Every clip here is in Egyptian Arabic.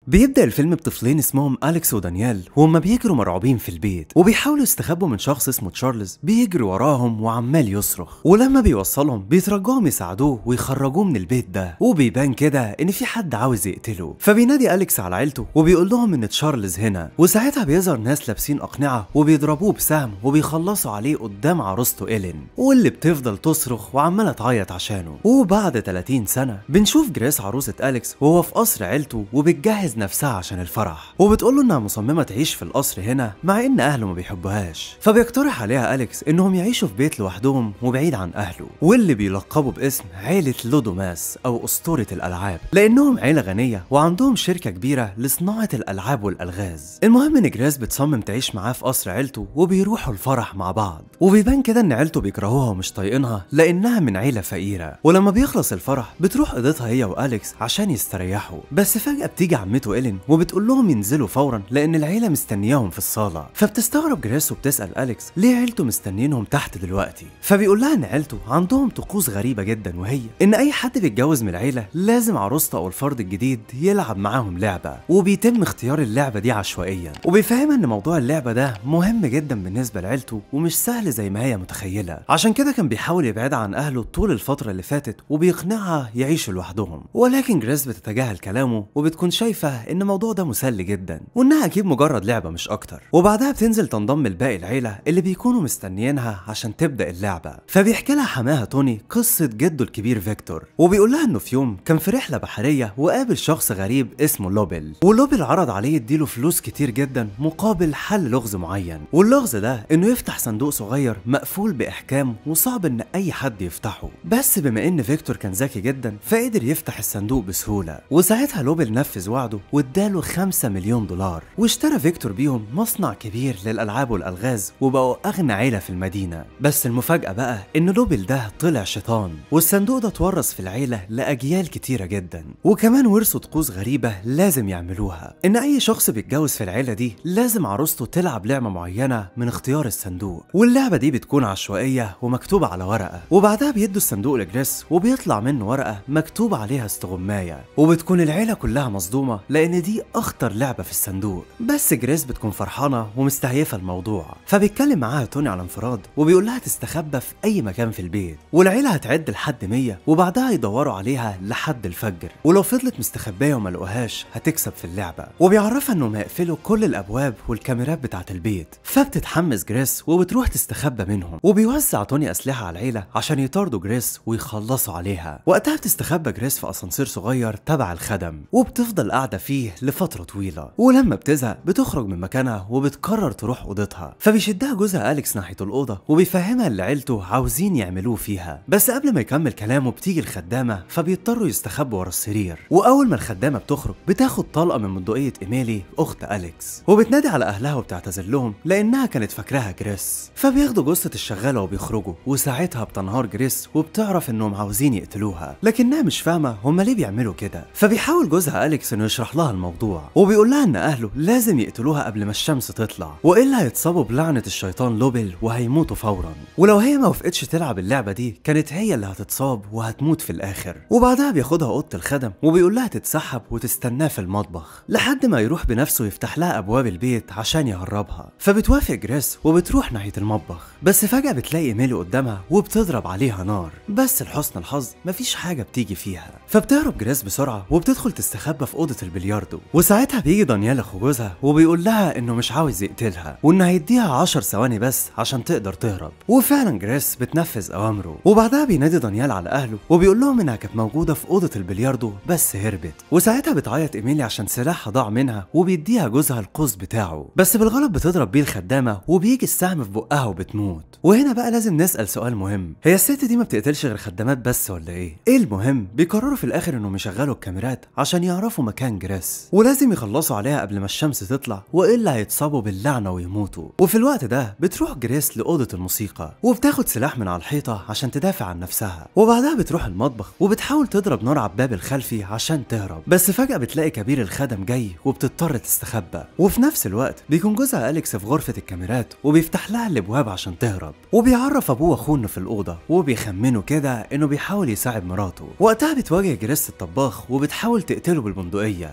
بيبدأ الفيلم بطفلين اسمهم أليكس ودانيال وهما بيجروا مرعوبين في البيت وبيحاولوا يستخبوا من شخص اسمه تشارلز بيجري وراهم وعمال يصرخ ولما بيوصلهم بيترجوهم يساعدوه ويخرجوه من البيت ده وبيبان كده إن في حد عاوز يقتله فبينادي أليكس على عيلته وبيقول لهم إن تشارلز هنا وساعتها بيظهر ناس لابسين أقنعة وبيضربوه بسهم وبيخلصوا عليه قدام عروسته إيلين واللي بتفضل تصرخ وعمالة تعيط عشانه وبعد 30 سنة بنشوف جريس عروسة أليكس وهو في قصر عيلته وبتجهز نفسها عشان الفرح وبتقول له انها مصممه تعيش في القصر هنا مع ان اهله ما بيحبوهاش فبيقترح عليها اليكس انهم يعيشوا في بيت لوحدهم وبعيد عن اهله واللي بيلقبوا باسم عيله لودوماس او اسطوره الالعاب لانهم عيله غنيه وعندهم شركه كبيره لصناعه الالعاب والالغاز المهم ان جريس بتصمم تعيش معاه في قصر عيلته وبيروحوا الفرح مع بعض وبيبان كده ان عيلته بيكرهوها ومش طايقينها لانها من عيله فقيره ولما بيخلص الفرح بتروح قضيتها هي واليكس عشان يستريحوا بس فجاه بتيجي عمته إيلين وبتقول لهم ينزلوا فورا لأن العيلة مستنياهم في الصالة فبتستغرب جريس وبتسأل أليكس ليه عيلته مستنيينهم تحت دلوقتي فبيقول لها إن عيلته عندهم طقوس غريبة جدا وهي إن أي حد بيتجوز من العيلة لازم عروسته أو الفرد الجديد يلعب معاهم لعبة وبيتم اختيار اللعبة دي عشوائيا وبيفهمها إن موضوع اللعبة ده مهم جدا بالنسبة لعيلته ومش سهل زي ما هي متخيلة عشان كده كان بيحاول يبعدها عن أهله طول الفترة اللي فاتت وبيقنعها يعيشوا لوحدهم ولكن جريس بتتجاهل كلامه وبتكون شايفة ان الموضوع ده مسلي جدا وانها اكيد مجرد لعبه مش اكتر وبعدها بتنزل تنضم لباقي العيله اللي بيكونوا مستنيينها عشان تبدا اللعبه فبيحكي لها حماها توني قصه جده الكبير فيكتور وبيقول لها انه في يوم كان في رحله بحريه وقابل شخص غريب اسمه لوبل ولوبل عرض عليه يديله فلوس كتير جدا مقابل حل لغز معين واللغز ده انه يفتح صندوق صغير مقفول باحكام وصعب ان اي حد يفتحه بس بما ان فيكتور كان ذكي جدا فقدر يفتح الصندوق بسهوله وساعتها لوبل نفذ وعده واداله 5 مليون دولار واشترى فيكتور بيهم مصنع كبير للألعاب والألغاز وبقوا أغنى عيلة في المدينة بس المفاجأة بقى إن لوبل ده طلع شيطان والصندوق ده اتورث في العيلة لأجيال كتيرة جدا وكمان ورثوا طقوس غريبة لازم يعملوها إن أي شخص بيتجوز في العيلة دي لازم عروسته تلعب لعبة معينة من اختيار الصندوق واللعبة دي بتكون عشوائية ومكتوبة على ورقة وبعدها بيدوا الصندوق لجريس وبيطلع منه ورقة مكتوب عليها استغماية وبتكون العيلة كلها مصدومة لأن دي أخطر لعبة في الصندوق بس جريس بتكون فرحانة ومستهيفة الموضوع فبيتكلم معاها توني على انفراد وبيقول لها تستخبى في أي مكان في البيت والعيلة هتعد لحد 100 وبعدها يدوروا عليها لحد الفجر ولو فضلت مستخبية وما لقوهاش هتكسب في اللعبة وبيعرفها إنهم هيقفلوا كل الأبواب والكاميرات بتاعة البيت فبتتحمس جريس وبتروح تستخبى منهم وبيوزع توني أسلحة على العيلة عشان يطاردوا جريس ويخلصوا عليها وقتها بتستخبى جريس في أسانسير صغير تبع الخدم وبتفضل قاعدة فيه لفترة طويلة ولما بتزهق بتخرج من مكانها وبتقرر تروح أوضتها فبيشدها جوزها أليكس ناحية الأوضة وبيفهمها اللي عيلته عاوزين يعملوه فيها بس قبل ما يكمل كلامه بتيجي الخدامة فبيضطروا يستخبوا ورا السرير وأول ما الخدامة بتخرج بتاخد طلقة من بندقية إيميلي أخت أليكس وبتنادي على أهلها وبتعتذر لهم لأنها كانت فاكراها جريس فبياخدوا جثة الشغالة وبيخرجوا وساعتها بتنهار جريس وبتعرف إنهم عاوزين يقتلوها لكنها مش فاهمة هما ليه بيعملوا كده فبيحاول جوزها أليكس إنه يشرح لها الموضوع وبيقول لها ان اهله لازم يقتلوها قبل ما الشمس تطلع والا هيتصابوا بلعنه الشيطان لوبل وهيموتوا فورا ولو هي ما وافقتش تلعب اللعبه دي كانت هي اللي هتتصاب وهتموت في الاخر وبعدها بياخدها اوضه الخدم وبيقول لها تتسحب وتستناه في المطبخ لحد ما يروح بنفسه يفتح لها ابواب البيت عشان يهربها فبتوافق جريس وبتروح ناحيه المطبخ بس فجاه بتلاقي ايميلي قدامها وبتضرب عليها نار بس لحسن الحظ مفيش حاجه بتيجي فيها فبتهرب جريس بسرعه وبتدخل تستخبى في اوضه البلياردو وساعتها بيجي دانيال اخو جوزها وبيقول لها انه مش عاوز يقتلها وانه هيديها 10 ثواني بس عشان تقدر تهرب وفعلا جريس بتنفذ اوامره وبعدها بينادي دانيال على اهله وبيقول لهم انها كانت موجوده في اوضه البلياردو بس هربت وساعتها بتعيط ايميلي عشان سلاحها ضاع منها وبيديها جوزها القوس بتاعه بس بالغلط بتضرب بيه الخدامه وبيجي السهم في بقها وبتموت وهنا بقى لازم نسال سؤال مهم هي الست دي ما بتقتلش غير خدامات بس ولا ايه ايه المهم بيقرروا في الاخر انهم يشغلوا الكاميرات عشان يعرفوا مكان جريس ولازم يخلصوا عليها قبل ما الشمس تطلع والا هيتصابوا باللعنه ويموتوا وفي الوقت ده بتروح جريس لاوضه الموسيقى وبتاخد سلاح من على الحيطه عشان تدافع عن نفسها وبعدها بتروح المطبخ وبتحاول تضرب نار على الباب الخلفي عشان تهرب بس فجاه بتلاقي كبير الخدم جاي وبتضطر تستخبى وفي نفس الوقت بيكون جوزها اليكس في غرفه الكاميرات وبيفتح لها الابواب عشان تهرب وبيعرف ابوه واخوه إنه في الاوضه وبيخمنوا كده انه بيحاول يساعد مراته وقتها بتواجه جريس الطباخ وبتحاول تقتله بالبندقيه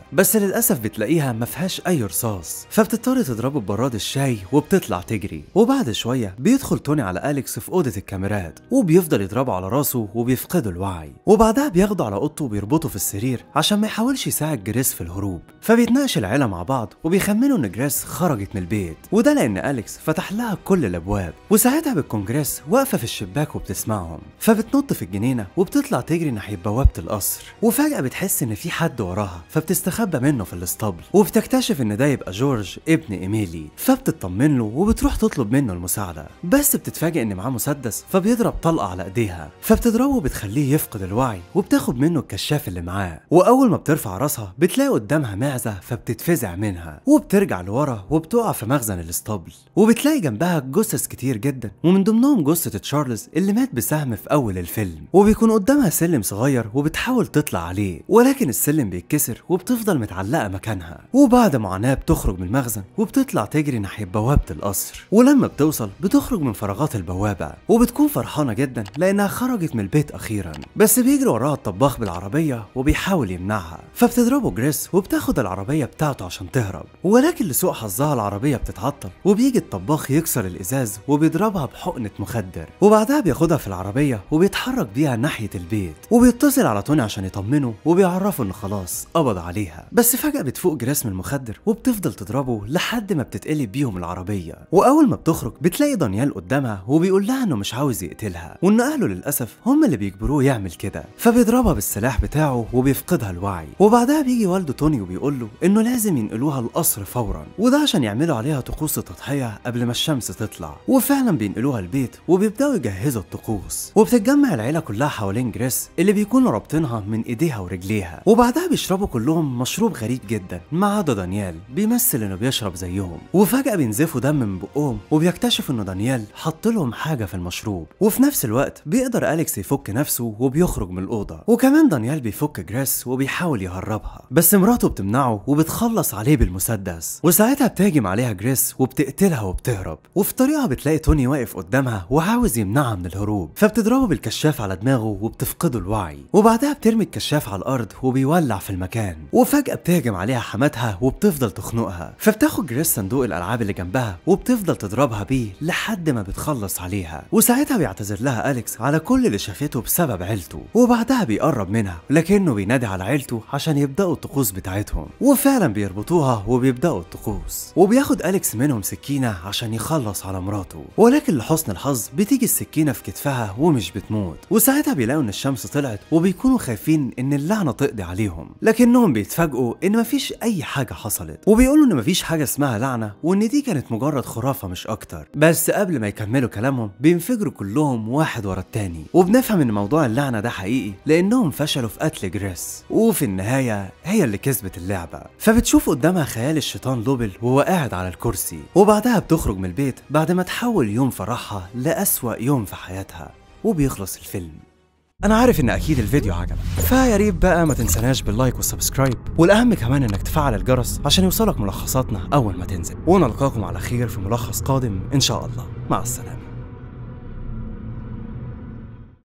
بس للاسف بتلاقيها ما فيهاش اي رصاص فبتضطر تضربه ببراد الشاي وبتطلع تجري وبعد شويه بيدخل توني على اليكس في اوضه الكاميرات وبيفضل يضربه على راسه وبيفقده الوعي وبعدها بياخده على اوضته وبيربطه في السرير عشان ما يحاولش يساعد جريس في الهروب فبيتناقش العيله مع بعض وبيخمنوا ان جريس خرجت من البيت وده لان اليكس فتح لها كل الابواب وساعتها بتكون جريس واقفه في الشباك وبتسمعهم فبتنط في الجنينه وبتطلع تجري ناحيه بوابه القصر وفجاه بتحس ان في حد وراها فبتستخبى منه في الاسطبل وبتكتشف ان ده يبقى جورج ابن ايميلي فبتطمن له وبتروح تطلب منه المساعده بس بتتفاجئ ان معاه مسدس فبيضرب طلقه على ايديها فبتضربه وبتخليه يفقد الوعي وبتاخد منه الكشاف اللي معاه واول ما بترفع راسها بتلاقي قدامها معزه فبتتفزع منها وبترجع لورا وبتقع في مخزن الاسطبل وبتلاقي جنبها جثث كتير جدا ومن ضمنهم جثه تشارلز اللي مات بسهم في اول الفيلم وبيكون قدامها سلم صغير وبتحاول تطلع عليه ولكن السلم بيتكسر وبتفضل متعلقه مكانها وبعد معاناه بتخرج من المخزن وبتطلع تجري ناحيه بوابه القصر ولما بتوصل بتخرج من فراغات البوابه وبتكون فرحانه جدا لانها خرجت من البيت اخيرا بس بيجري وراها الطباخ بالعربيه وبيحاول يمنعها فبتضربه جريس وبتاخد العربيه بتاعته عشان تهرب ولكن لسوء حظها العربيه بتتعطل وبيجي الطباخ يكسر الازاز وبيضربها بحقنه مخدر وبعدها بياخدها في العربيه وبيتحرك بيها ناحيه البيت وبيتصل على توني عشان يطمنه وبيعرفه انه خلاص قبض عليها بس فجاه بتفوق جريس من المخدر وبتفضل تضربه لحد ما بتتقلب بيهم العربيه واول ما بتخرج بتلاقي دانيال قدامها وبيقول لها انه مش عاوز يقتلها وان اهله للاسف هم اللي بيجبروه يعمل كده فبيضربها بالسلاح بتاعه وبيفقدها الوعي وبعدها بيجي والده توني وبيقول له انه لازم ينقلوها القصر فورا وده عشان يعملوا عليها طقوس التضحيه قبل ما الشمس تطلع وفعلا بينقلوها البيت وبيبداوا يجهزوا الطقوس وبتتجمع العيله كلها حوالين جريس اللي بيكونوا رابطينها من ايديها ورجليها وبعدها بيشربوا كلهم مشروب غريب جدا ما عدا دانيال بيمثل انه بيشرب زيهم وفجاه بينزفوا دم من بقهم وبيكتشفوا ان دانيال حط لهم حاجه في المشروب وفي نفس الوقت بيقدر اليكس يفك نفسه وبيخرج من الاوضه وكمان دانيال بيفك جريس وبيحاول يهربها بس مراته بتمنعه وبتخلص عليه بالمسدس وساعتها بتهجم عليها جريس وبتقتلها وبتهرب وفي طريقها بتلاقي توني واقف قدامها وعاوز يمنعها من الهروب فبتضربه بالكشاف على دماغه وبتفقده الوعي وبعدها بترمي الكشاف على الارض وبيولع في المكان وفجاه بتهجم عليها حماتها وبتفضل تخنقها فبتاخد جريس صندوق الالعاب اللي جنبها وبتفضل تضربها بيه لحد ما بتخلص عليها وساعتها بيعتذر لها اليكس على كل اللي شافته بسبب عيلته وبعدها بيقرب منها لكنه بينادي على عيلته عشان يبداوا الطقوس بتاعتهم وفعلا بيربطوها وبيبداوا الطقوس وبياخد اليكس منهم سكينه عشان يخلص على مراته ولكن لحسن الحظ بتيجي السكينه في كتفها ومش بتموت وساعتها بيلاقوا ان الشمس طلعت وبيكونوا خايفين ان اللعنه تقضي عليهم لكنهم بيتفاجئوا ان مفيش اي حاجه حصلت وبيقولوا ان مفيش حاجه اسمها لعنه وان دي كانت مجرد خرافه مش اكتر بس قبل ما يكملوا كلامهم بينفجروا كلهم واحد ورا التاني وبنفهم ان موضوع اللعنه ده حقيقي لانهم فشلوا في قتل جريس وفي النهايه هي اللي كسبت اللعبه فبتشوف قدامها خيال الشيطان لوبل وهو قاعد على الكرسي وبعدها بتخرج من البيت بعد ما تحول يوم فرحها لأسوأ يوم في حياتها وبيخلص الفيلم انا عارف ان اكيد الفيديو عجبك فيا ريت بقى ما تنساناش باللايك والسبسكرايب والاهم كمان انك تفعل الجرس عشان يوصلك ملخصاتنا اول ما تنزل ونلقاكم على خير في ملخص قادم ان شاء الله مع السلامه